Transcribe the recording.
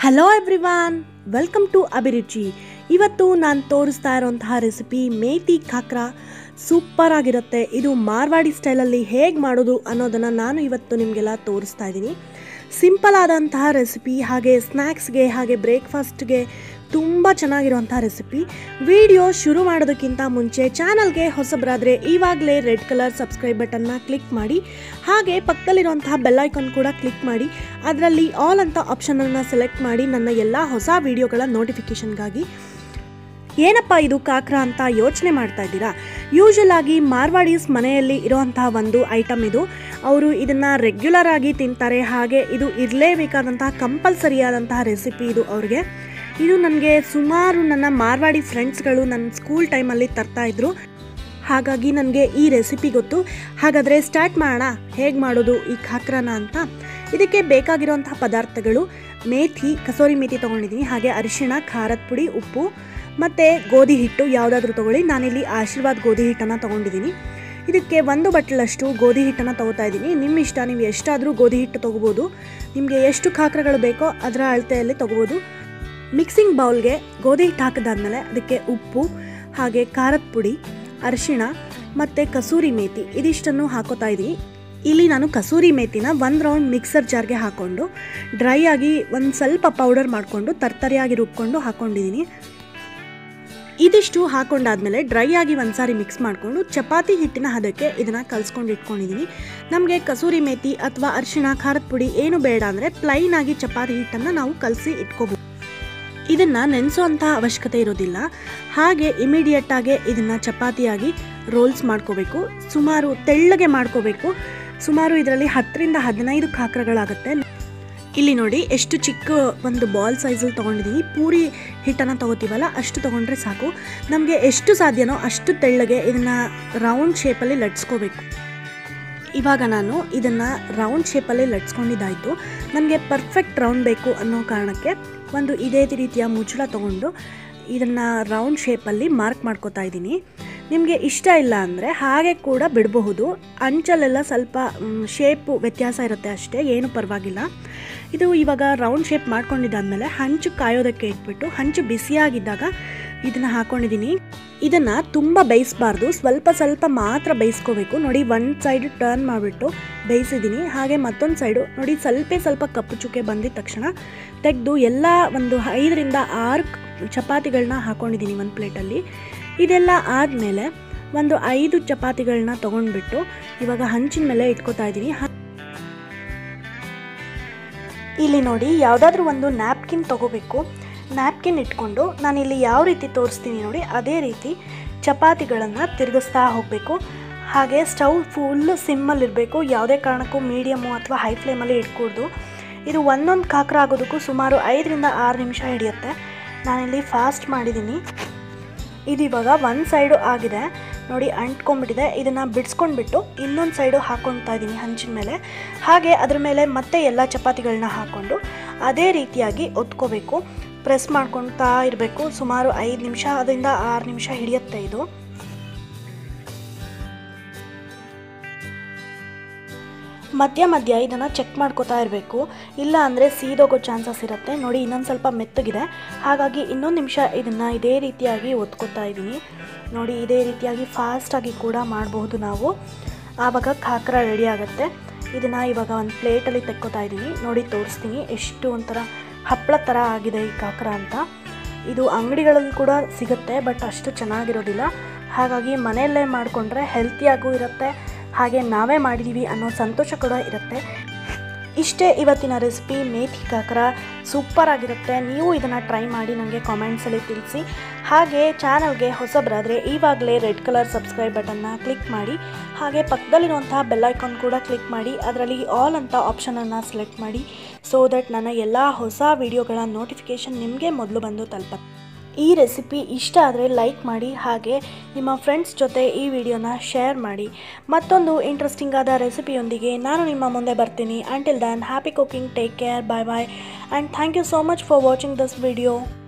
hello everyone welcome to ಅಭಿರುಚಿ ಇವತ್ತು ನಾನು ತೋರಿಸ್ತಾ ಇರೋಂತಹ ರೆಸಿಪಿ ಮೇಥಿ ಖಾಕ್ರಾ ಸೂಪರ್ ಆಗಿರುತ್ತೆ ಇದು ಮಾರ್ವಾಡಿ ಸ್ಟೈಲಲ್ಲಿ ಹೇಗೆ ಮಾಡೋದು ಅನ್ನೋದನ್ನು ನಾನು ಇವತ್ತು ನಿಮಗೆಲ್ಲ ತೋರಿಸ್ತಾ ಇದ್ದೀನಿ ಸಿಂಪಲ್ ಆದಂತಹ ರೆಸಿಪಿ ಹಾಗೆ ಸ್ನ್ಯಾಕ್ಸ್ಗೆ ಹಾಗೆ ಬ್ರೇಕ್ಫಾಸ್ಟ್ಗೆ ತುಂಬ ಚೆನ್ನಾಗಿರುವಂತಹ ರೆಸಿಪಿ ವಿಡಿಯೋ ಶುರು ಮಾಡೋದಕ್ಕಿಂತ ಮುಂಚೆ ಚಾನಲ್ಗೆ ಹೊಸಬರಾದರೆ ಇವಾಗಲೇ ರೆಡ್ ಕಲರ್ ಸಬ್ಸ್ಕ್ರೈಬ್ ಬಟನ್ನ ಕ್ಲಿಕ್ ಮಾಡಿ ಹಾಗೆ ಪಕ್ಕದಲ್ಲಿರುವಂತಹ ಬೆಲ್ ಐಕಾನ್ ಕೂಡ ಕ್ಲಿಕ್ ಮಾಡಿ ಅದರಲ್ಲಿ ಆಲ್ ಅಂತ ಆಪ್ಷನನ್ನು ಸೆಲೆಕ್ಟ್ ಮಾಡಿ ನನ್ನ ಎಲ್ಲ ಹೊಸ ವಿಡಿಯೋಗಳ ನೋಟಿಫಿಕೇಷನ್ಗಾಗಿ ಏನಪ್ಪ ಇದು ಕಾಕ್ರಾ ಅಂತ ಯೋಚನೆ ಮಾಡ್ತಾ ಇದ್ದೀರಾ ಯೂಶಲ್ ಆಗಿ ಮಾರ್ವಾಡೀಸ್ ಮನೆಯಲ್ಲಿ ಇರುವಂತಹ ಒಂದು ಐಟಮ್ ಇದು ಅವರು ಇದನ್ನು ರೆಗ್ಯುಲರ್ ಆಗಿ ತಿಂತಾರೆ ಹಾಗೆ ಇದು ಇರಲೇಬೇಕಾದಂತಹ ಕಂಪಲ್ಸರಿ ಆದಂತಹ ರೆಸಿಪಿ ಇದು ಅವ್ರಿಗೆ ಇದು ನನಗೆ ಸುಮಾರು ನನ್ನ ಮಾರ್ವಾಡಿ ಫ್ರೆಂಡ್ಸ್ಗಳು ನನ್ನ ಸ್ಕೂಲ್ ಟೈಮಲ್ಲಿ ತರ್ತಾ ಇದ್ರು ಹಾಗಾಗಿ ನನಗೆ ಈ ರೆಸಿಪಿ ಗೊತ್ತು ಹಾಗಾದರೆ ಸ್ಟಾರ್ಟ್ ಮಾಡೋಣ ಹೇಗೆ ಮಾಡೋದು ಈ ಖಾಕ್ರಾನ ಅಂತ ಇದಕ್ಕೆ ಬೇಕಾಗಿರುವಂತಹ ಪದಾರ್ಥಗಳು ಮೇಥಿ ಕಸೂರಿ ಮೇಥಿ ತೊಗೊಂಡಿದ್ದೀನಿ ಹಾಗೆ ಅರಿಶಿಣ ಖಾರದ ಪುಡಿ ಉಪ್ಪು ಮತ್ತು ಗೋಧಿ ಹಿಟ್ಟು ಯಾವುದಾದ್ರೂ ತೊಗೊಳ್ಳಿ ನಾನಿಲ್ಲಿ ಆಶೀರ್ವಾದ್ ಗೋಧಿ ಹಿಟ್ಟನ್ನು ತೊಗೊಂಡಿದ್ದೀನಿ ಇದಕ್ಕೆ ಒಂದು ಬಟ್ಲಷ್ಟು ಗೋಧಿ ಹಿಟ್ಟನ್ನು ತೊಗೋತಾ ಇದ್ದೀನಿ ನಿಮ್ಮ ಇಷ್ಟ ನೀವು ಎಷ್ಟಾದರೂ ಗೋಧಿ ಹಿಟ್ಟು ತೊಗೋಬೋದು ನಿಮಗೆ ಎಷ್ಟು ಖಾಕ್ರಗಳು ಬೇಕೋ ಅದರ ಅಳತೆಯಲ್ಲಿ ತೊಗೋಬೋದು ಮಿಕ್ಸಿಂಗ್ ಬೌಲ್ಗೆ ಗೋಧಿ ಹಿಟ್ಟು ಹಾಕಿದಾದ್ಮೇಲೆ ಅದಕ್ಕೆ ಉಪ್ಪು ಹಾಗೆ ಖಾರದ ಪುಡಿ ಅರಿಶಿಣ ಮತ್ತು ಕಸೂರಿ ಮೇಥಿ ಇದಿಷ್ಟನ್ನು ಹಾಕೋತಾ ಇದ್ದೀನಿ ಇಲ್ಲಿ ನಾನು ಕಸೂರಿ ಮೇಥಿನ ಒಂದು ರೌಂಡ್ ಮಿಕ್ಸರ್ ಜಾರ್ಗೆ ಹಾಕ್ಕೊಂಡು ಡ್ರೈ ಆಗಿ ಒಂದು ಸ್ವಲ್ಪ ಪೌಡರ್ ಮಾಡಿಕೊಂಡು ತರ್ತರಿಯಾಗಿ ರುಬ್ಕೊಂಡು ಹಾಕ್ಕೊಂಡಿದ್ದೀನಿ ಇದಿಷ್ಟು ಹಾಕೊಂಡಾದ್ಮೇಲೆ ಡ್ರೈ ಆಗಿ ಒಂದ್ಸಾರಿ ಮಿಕ್ಸ್ ಮಾಡಿಕೊಂಡು ಚಪಾತಿ ಹಿಟ್ಟಿನ ಹದಕ್ಕೆ ಇದನ್ನು ಕಲಿಸ್ಕೊಂಡು ಇಟ್ಕೊಂಡಿದ್ದೀನಿ ನಮಗೆ ಕಸೂರಿ ಮೇಥಿ ಅಥವಾ ಅರಿಶಿಣ ಖಾರದ ಪುಡಿ ಏನು ಬೇಡ ಅಂದರೆ ಪ್ಲೈನ್ ಆಗಿ ಚಪಾತಿ ಹಿಟ್ಟನ್ನು ನಾವು ಕಲಸಿ ಇಟ್ಕೋಬೋದು ಇದನ್ನು ನೆನೆಸೋಂಥ ಅವಶ್ಯಕತೆ ಇರೋದಿಲ್ಲ ಹಾಗೆ ಇಮಿಡಿಯೇಟ್ ಆಗಿ ಇದನ್ನು ಚಪಾತಿಯಾಗಿ ರೋಲ್ಸ್ ಮಾಡ್ಕೋಬೇಕು ಸುಮಾರು ತೆಳ್ಳಗೆ ಮಾಡ್ಕೋಬೇಕು ಸುಮಾರು ಇದರಲ್ಲಿ ಹತ್ತರಿಂದ ಹದಿನೈದು ಖಾಕ್ರಗಳಾಗುತ್ತೆ ಇಲ್ಲಿ ನೋಡಿ ಎಷ್ಟು ಚಿಕ್ಕ ಒಂದು ಬಾಲ್ ಸೈಜಲ್ಲಿ ತೊಗೊಂಡಿದ್ದೀನಿ ಪೂರಿ ಹಿಟ್ಟನ್ನು ತೊಗೋತೀವಲ್ಲ ಅಷ್ಟು ತೊಗೊಂಡ್ರೆ ಸಾಕು ನಮಗೆ ಎಷ್ಟು ಸಾಧ್ಯನೋ ಅಷ್ಟು ತೆಳ್ಳಗೆ ಇದನ್ನು ರೌಂಡ್ ಶೇಪಲ್ಲಿ ಲಟ್ಸ್ಕೋಬೇಕು ಇವಾಗ ನಾನು ಇದನ್ನು ರೌಂಡ್ ಶೇಪಲ್ಲಿ ಲಟ್ಸ್ಕೊಂಡಿದ್ದಾಯಿತು ನನಗೆ ಪರ್ಫೆಕ್ಟ್ ರೌಂಡ್ ಬೇಕು ಅನ್ನೋ ಕಾರಣಕ್ಕೆ ಒಂದು ಇದೇ ರೀತಿಯ ಮುಚ್ಚಳ ತೊಗೊಂಡು ಇದನ್ನು ರೌಂಡ್ ಶೇಪಲ್ಲಿ ಮಾರ್ಕ್ ಮಾಡ್ಕೋತಾ ಇದ್ದೀನಿ ನಿಮಗೆ ಇಷ್ಟ ಇಲ್ಲ ಅಂದರೆ ಹಾಗೆ ಕೂಡ ಬಿಡಬಹುದು ಅಂಚಲ್ಲೆಲ್ಲ ಸ್ವಲ್ಪ ಶೇಪು ವ್ಯತ್ಯಾಸ ಇರುತ್ತೆ ಅಷ್ಟೇ ಏನು ಪರವಾಗಿಲ್ಲ ಇದು ಇವಾಗ ರೌಂಡ್ ಶೇಪ್ ಮಾಡ್ಕೊಂಡಿದ್ದಾದಮೇಲೆ ಹಂಚು ಕಾಯೋದಕ್ಕೆ ಇಟ್ಬಿಟ್ಟು ಹಂಚು ಬಿಸಿಯಾಗಿದ್ದಾಗ ಇದನ್ನು ಹಾಕ್ಕೊಂಡಿದ್ದೀನಿ ಇದನ್ನು ತುಂಬ ಬೇಯಿಸಬಾರ್ದು ಸ್ವಲ್ಪ ಸ್ವಲ್ಪ ಮಾತ್ರ ಬೇಯಿಸ್ಕೋಬೇಕು ನೋಡಿ ಒಂದು ಸೈಡು ಟರ್ನ್ ಮಾಡಿಬಿಟ್ಟು ಬೇಯಿಸಿದ್ದೀನಿ ಹಾಗೆ ಮತ್ತೊಂದು ಸೈಡು ನೋಡಿ ಸ್ವಲ್ಪ ಸ್ವಲ್ಪ ಕಪ್ಪು ಚುಕ್ಕೆ ಬಂದಿದ ತಕ್ಷಣ ತೆಗೆದು ಎಲ್ಲ ಒಂದು ಐದರಿಂದ ಆರು ಚಪಾತಿಗಳನ್ನ ಹಾಕ್ಕೊಂಡಿದ್ದೀನಿ ಒಂದು ಪ್ಲೇಟಲ್ಲಿ ಇದೆಲ್ಲ ಆದಮೇಲೆ ಒಂದು ಐದು ಚಪಾತಿಗಳನ್ನ ತೊಗೊಂಡ್ಬಿಟ್ಟು ಇವಾಗ ಹಂಚಿನ ಮೇಲೆ ಇಟ್ಕೋತಾ ಇದ್ದೀನಿ ಇಲ್ಲಿ ನೋಡಿ ಯಾವುದಾದ್ರೂ ಒಂದು ನ್ಯಾಪ್ಕಿನ್ ತೊಗೋಬೇಕು ನ್ಯಾಪ್ಕಿನ್ ಇಟ್ಕೊಂಡು ನಾನಿಲ್ಲಿ ಯಾವ ರೀತಿ ತೋರಿಸ್ತೀನಿ ನೋಡಿ ಅದೇ ರೀತಿ ಚಪಾತಿಗಳನ್ನು ತಿರುಗಿಸ್ತಾ ಹೋಗಬೇಕು ಹಾಗೆ ಸ್ಟವ್ ಫುಲ್ ಸಿಮ್ಮಲ್ಲಿರಬೇಕು ಯಾವುದೇ ಕಾರಣಕ್ಕೂ ಮೀಡಿಯಮು ಅಥವಾ ಹೈ ಫ್ಲೇಮಲ್ಲಿ ಇಟ್ಕೊಡ್ದು ಇದು ಒಂದೊಂದು ಕಾಕ್ರ ಆಗೋದಕ್ಕೂ ಸುಮಾರು ಐದರಿಂದ ಆರು ನಿಮಿಷ ಹಿಡಿಯುತ್ತೆ ನಾನಿಲ್ಲಿ ಫಾಸ್ಟ್ ಮಾಡಿದ್ದೀನಿ ಇದು ಇವಾಗ ಒಂದು ಸೈಡು ಆಗಿದೆ ನೋಡಿ ಅಂಟ್ಕೊಂಡ್ಬಿಟ್ಟಿದೆ ಇದನ್ನು ಬಿಡಿಸ್ಕೊಂಡ್ಬಿಟ್ಟು ಇನ್ನೊಂದು ಸೈಡು ಹಾಕ್ಕೊಳ್ತಾ ಇದ್ದೀನಿ ಹಂಚಿನ ಮೇಲೆ ಹಾಗೆ ಅದ್ರ ಮೇಲೆ ಮತ್ತೆ ಎಲ್ಲ ಚಪಾತಿಗಳನ್ನ ಹಾಕ್ಕೊಂಡು ಅದೇ ರೀತಿಯಾಗಿ ಒತ್ಕೋಬೇಕು ಪ್ರೆಸ್ ಮಾಡ್ಕೊಳ್ತಾ ಇರಬೇಕು ಸುಮಾರು ಐದು ನಿಮಿಷ ಅದರಿಂದ ಆರು ನಿಮಿಷ ಹಿಡಿಯುತ್ತೆ ಇದು ಮಧ್ಯ ಮಧ್ಯ ಇದನ್ನು ಚೆಕ್ ಮಾಡ್ಕೋತಾ ಇರಬೇಕು ಇಲ್ಲ ಅಂದರೆ ಸೀದೋಗೋ ಚಾನ್ಸಸ್ ಇರುತ್ತೆ ನೋಡಿ ಇನ್ನೊಂದು ಸ್ವಲ್ಪ ಮೆತ್ತಗಿದೆ ಹಾಗಾಗಿ ಇನ್ನೊಂದು ನಿಮಿಷ ಇದನ್ನು ಇದೇ ರೀತಿಯಾಗಿ ಒತ್ಕೋತಾ ಇದ್ದೀನಿ ನೋಡಿ ಇದೇ ರೀತಿಯಾಗಿ ಫಾಸ್ಟಾಗಿ ಕೂಡ ಮಾಡಬಹುದು ನಾವು ಆವಾಗ ಖಾಕ್ರ ರೆಡಿ ಆಗುತ್ತೆ ಇದನ್ನು ಇವಾಗ ಒಂದು ಪ್ಲೇಟಲ್ಲಿ ತೆಕ್ಕೋತಾ ಇದ್ದೀನಿ ನೋಡಿ ತೋರಿಸ್ತೀನಿ ಎಷ್ಟು ಒಂಥರ ಹಪ್ಪಳ ಥರ ಆಗಿದೆ ಈ ಕಾಕ್ರ ಅಂತ ಇದು ಅಂಗಡಿಗಳಲ್ಲಿ ಕೂಡ ಸಿಗುತ್ತೆ ಬಟ್ ಅಷ್ಟು ಚೆನ್ನಾಗಿರೋದಿಲ್ಲ ಹಾಗಾಗಿ ಮನೆಯಲ್ಲೇ ಮಾಡಿಕೊಂಡ್ರೆ ಹೆಲ್ತಿಯಾಗೂ ಇರುತ್ತೆ ಹಾಗೆ ನಾವೇ ಮಾಡಿದ್ದೀವಿ ಅನ್ನೋ ಸಂತೋಷ ಕೂಡ ಇರುತ್ತೆ ಇಷ್ಟೇ ಇವತ್ತಿನ ರೆಸಿಪಿ ಮೇಥಿ ಕಾಕರ ಸೂಪರ್ ಆಗಿರುತ್ತೆ ನೀವು ಇದನ್ನು ಟ್ರೈ ಮಾಡಿ ನನಗೆ ಕಾಮೆಂಟ್ಸಲ್ಲಿ ತಿಳಿಸಿ ಹಾಗೆ ಚಾನಲ್ಗೆ ಹೊಸಬರಾದರೆ ಇವಾಗಲೇ ರೆಡ್ ಕಲರ್ ಸಬ್ಸ್ಕ್ರೈಬ್ ಬಟನ್ನ ಕ್ಲಿಕ್ ಮಾಡಿ ಹಾಗೆ ಪಕ್ಕದಲ್ಲಿರುವಂತಹ ಬೆಲ್ ಐಕಾನ್ ಕೂಡ ಕ್ಲಿಕ್ ಮಾಡಿ ಅದರಲ್ಲಿ ಆಲ್ ಅಂತ ಆಪ್ಷನನ್ನು ಸೆಲೆಕ್ಟ್ ಮಾಡಿ ಸೊ ದಟ್ ನನ್ನ ಎಲ್ಲ ಹೊಸ ವಿಡಿಯೋಗಳ ನೋಟಿಫಿಕೇಷನ್ ನಿಮಗೆ ಮೊದಲು ಬಂದು ತಲುಪತ್ತೆ ಈ ರೆಸಿಪಿ ಇಷ್ಟ ಆದರೆ ಲೈಕ್ ಮಾಡಿ ಹಾಗೆ ನಿಮ್ಮ ಫ್ರೆಂಡ್ಸ್ ಜೊತೆ ಈ ವಿಡಿಯೋನ ಶೇರ್ ಮಾಡಿ ಮತ್ತೊಂದು ಇಂಟ್ರೆಸ್ಟಿಂಗ್ ಆದ ರೆಸಿಪಿಯೊಂದಿಗೆ ನಾನು ನಿಮ್ಮ ಮುಂದೆ ಬರ್ತೀನಿ until then happy cooking take care bye bye and thank you so much for watching this video